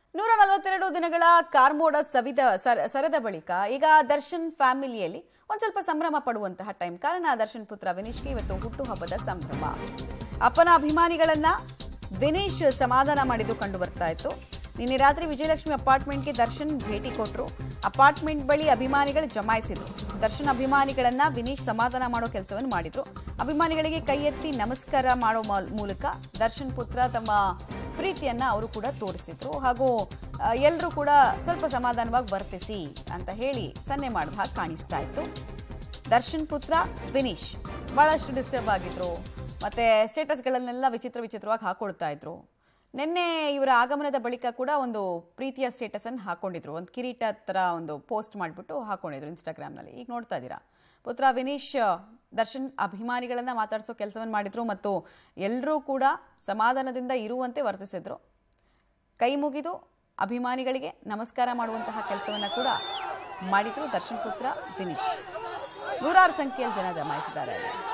ನೂರ ನಲವತ್ತೆರಡು ದಿನಗಳ ಕಾರ್ಮೋಡ ಸವಿದ ಸರ- ಸರದ ಬಳಿಕ ಈಗ ದರ್ಶನ್ ಫ್ಯಾಮಿಲಿಯಲ್ಲಿ ಒಂದ್ ಸ್ವಲ್ಪ ಸಂಭ್ರಮ ಪಡುವಂತಹ ಟೈಮ್ ಕಾರಣ ದರ್ಶನ್ ಪುತ್ರ ವಿನೀಶ್ಗೆ ಇವತ್ತು ಹುಟ್ಟುಹಬ್ಬದ ಸಂಭ್ರಮ ಅಪ್ಪನ ಅಭಿಮಾನಿಗಳನ್ನ ವಿನೀಶ್ ಸಮಾಧಾನ ಮಾಡಿದ್ದು ಕಂಡು ಬರ್ತಾ ಇತ್ತು ನಿನ್ನೆ ರಾತ್ರಿ ವಿಜಯಲಕ್ಷ್ಮಿ ಅಪಾರ್ಟ್ಮೆಂಟ್ಗೆ ದರ್ಶನ್ ಭೇಟಿ ಕೊಟ್ಟರು ಅಪಾರ್ಟ್ಮೆಂಟ್ ಬಳಿ ಅಭಿಮಾನಿಗಳು ಜಮಾಯಿಸಿದ್ರು ದರ್ಶನ್ ಅಭಿಮಾನಿಗಳನ್ನ ವಿನೀಶ್ ಸಮಾಧಾನ ಮಾಡೋ ಕೆಲಸವನ್ನು ಮಾಡಿದ್ರು ಅಭಿಮಾನಿಗಳಿಗೆ ಕೈ ಎತ್ತಿ ನಮಸ್ಕಾರ ಮಾಡೋ ಮಾಲ್- ಮೂಲಕ ದರ್ಶನ್ ಪುತ್ರ ತಮ್ಮ ಪ್ರೀತಿಯನ್ನ ಅವರು ಕೂಡ ತೋರಿಸಿದ್ರು ಹಾಗೂ ಎಲ್ಲರೂ ಕೂಡ ಸ್ವಲ್ಪ ಸಮಾಧಾನವಾಗಿ ವರ್ತಿಸಿ ಅಂತ ಹೇಳಿ ಸನ್ನೆ ಮಾಡಿದ ಹಾಗೆ ಕಾಣಿಸ್ತಾ ಇತ್ತು ದರ್ಶನ್ ಪುತ್ರ ವಿನೀಶ್ ಬಹಳಷ್ಟು ಡಿಸ್ಟರ್ಬ್ ಆಗಿದ್ರು ಮತ್ತೆ ಸ್ಟೇಟಸ್ಗಳನ್ನೆಲ್ಲ ವಿಚಿತ್ರ ವಿಚಿತ್ರವಾಗಿ ಹಾಕೊಳ್ತಾ ಇದ್ರು ನಿನ್ನೆ ಇವರ ಆಗಮನದ ಬಳಿಕ ಕೂಡ ಒಂದು ಪ್ರೀತಿಯ ಸ್ಟೇಟಸ್ ಅನ್ನು ಹಾಕೊಂಡಿದ್ರು ಒಂದು ಕಿರೀಟ ತರ ಒಂದು ಪೋಸ್ಟ್ ಮಾಡಿಬಿಟ್ಟು ಹಾಕೊಂಡಿದ್ರು ಇನ್ಸ್ಟಾಗ್ರಾಮ್ನಲ್ಲಿ ಈಗ ನೋಡ್ತಾ ಇದ್ದೀರಾ ಪುತ್ರ ವಿನೀಶ್ ದರ್ಶನ್ ಅಭಿಮಾನಿಗಳನ್ನ ಮಾತಾಡಿಸೋ ಕೆಲಸವನ್ನು ಮಾಡಿದ್ರು ಮತ್ತು ಎಲ್ಲರೂ ಕೂಡ ಸಮಾಧಾನದಿಂದ ಇರುವಂತೆ ವರ್ತಿಸಿದ್ರು ಕೈ ಮುಗಿದು ಅಭಿಮಾನಿಗಳಿಗೆ ನಮಸ್ಕಾರ ಮಾಡುವಂತಹ ಕೆಲಸವನ್ನ ಕೂಡ ಮಾಡಿದ್ರು ದರ್ಶನ್ ಪುತ್ರ ವಿನೀಶ್ ನೂರಾರು ಸಂಖ್ಯೆಯಲ್ಲಿ ಜನ ಜಮಾಯಿಸಿದ್ದಾರೆ ಅಲ್ಲಿ.